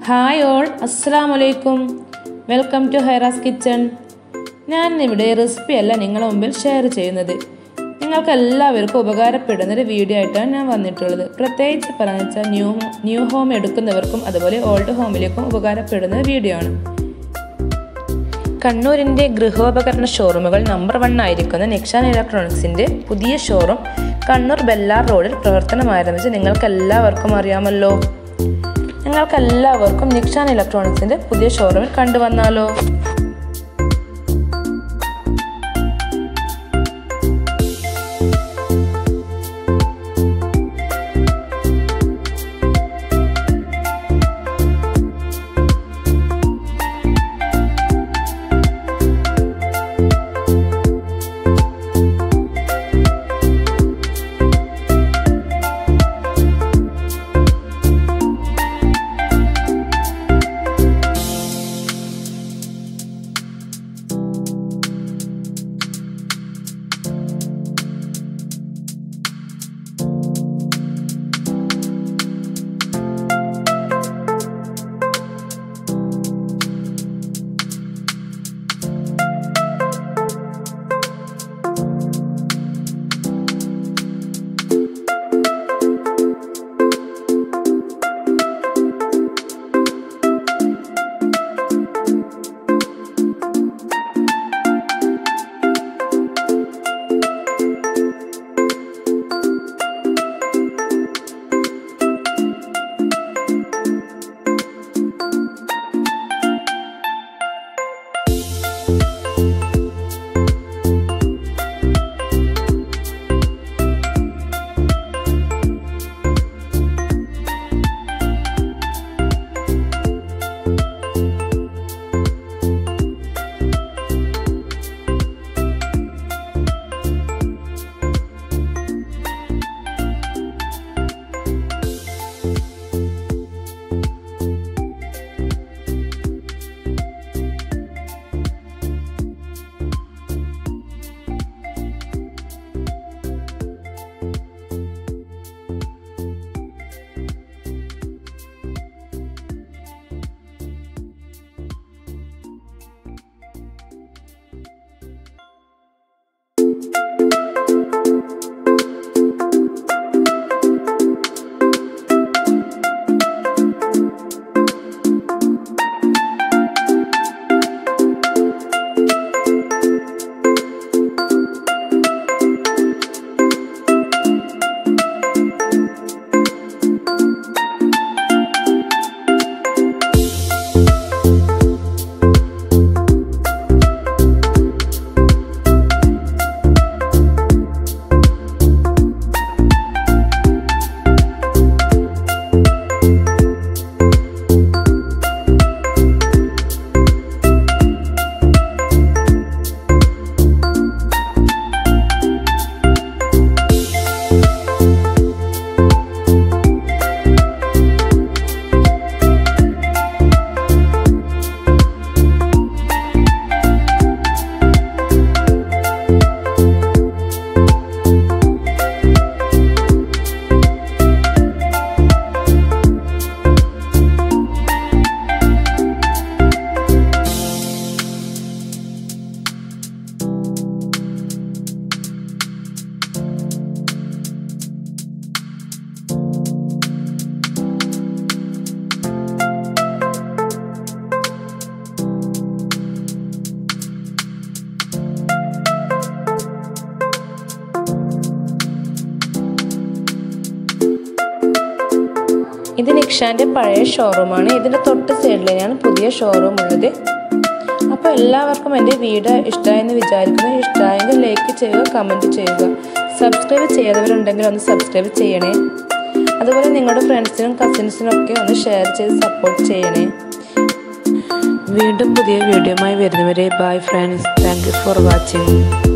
hi all അസ്സാം വലൈക്കും welcome to ഹൈറാസ് kitchen ഞാൻ ഇവിടെ റെസിപ്പി അല്ല നിങ്ങളുടെ മുമ്പിൽ ഷെയർ ചെയ്യുന്നത് നിങ്ങൾക്ക് എല്ലാവർക്കും ഉപകാരപ്പെടുന്ന ഒരു വീഡിയോ ആയിട്ടാണ് ഞാൻ വന്നിട്ടുള്ളത് പ്രത്യേകിച്ച് പറഞ്ഞു വെച്ചാൽ ന്യൂ ന്യൂ ഹോം എടുക്കുന്നവർക്കും അതുപോലെ ഓൾഡ് ഹോമിലേക്കും ഉപകാരപ്പെടുന്ന വീഡിയോ ആണ് കണ്ണൂരിൻ്റെ ഗൃഹോപകരണ ഷോറൂമുകൾ നമ്പർ വൺ ആയിരിക്കുന്ന നിക്ഷാൻ ഇലക്ട്രോണിക്സിൻ്റെ പുതിയ ഷോറൂം കണ്ണൂർ ബെല്ലാർ റോഡിൽ പ്രവർത്തനം ആരംഭിച്ച് നിങ്ങൾക്ക് എല്ലാവർക്കും അറിയാമല്ലോ നിങ്ങൾക്ക് എല്ലാവർക്കും നിക്ഷാൻ ഇലക്ട്രോണിക്സിൻ്റെ പുതിയ ഷോറൂമിൽ കണ്ടുവന്നാലോ ഇത് നിക്ഷാൻ്റെ പഴയ ഷോറൂമാണ് ഇതിൻ്റെ തൊട്ട് സൈഡിൽ തന്നെയാണ് പുതിയ ഷോറൂം ഉള്ളത് അപ്പോൾ എല്ലാവർക്കും എൻ്റെ വീഡിയോ ഇഷ്ടമായെന്ന് വിചാരിക്കുന്നു ഇഷ്ടമായെങ്കിൽ ലൈക്ക് ചെയ്യുക കമൻറ്റ് ചെയ്യുക സബ്സ്ക്രൈബ് ചെയ്യാത്തവരുണ്ടെങ്കിൽ ഒന്ന് സബ്സ്ക്രൈബ് ചെയ്യണേ അതുപോലെ നിങ്ങളുടെ ഫ്രണ്ട്സിനും കസിൻസിനും ഒക്കെ ഒന്ന് ഷെയർ ചെയ്ത് സപ്പോർട്ട് ചെയ്യണേ വീണ്ടും പുതിയ വീഡിയോയുമായി വരുന്നവരെ bye friends thank you for watching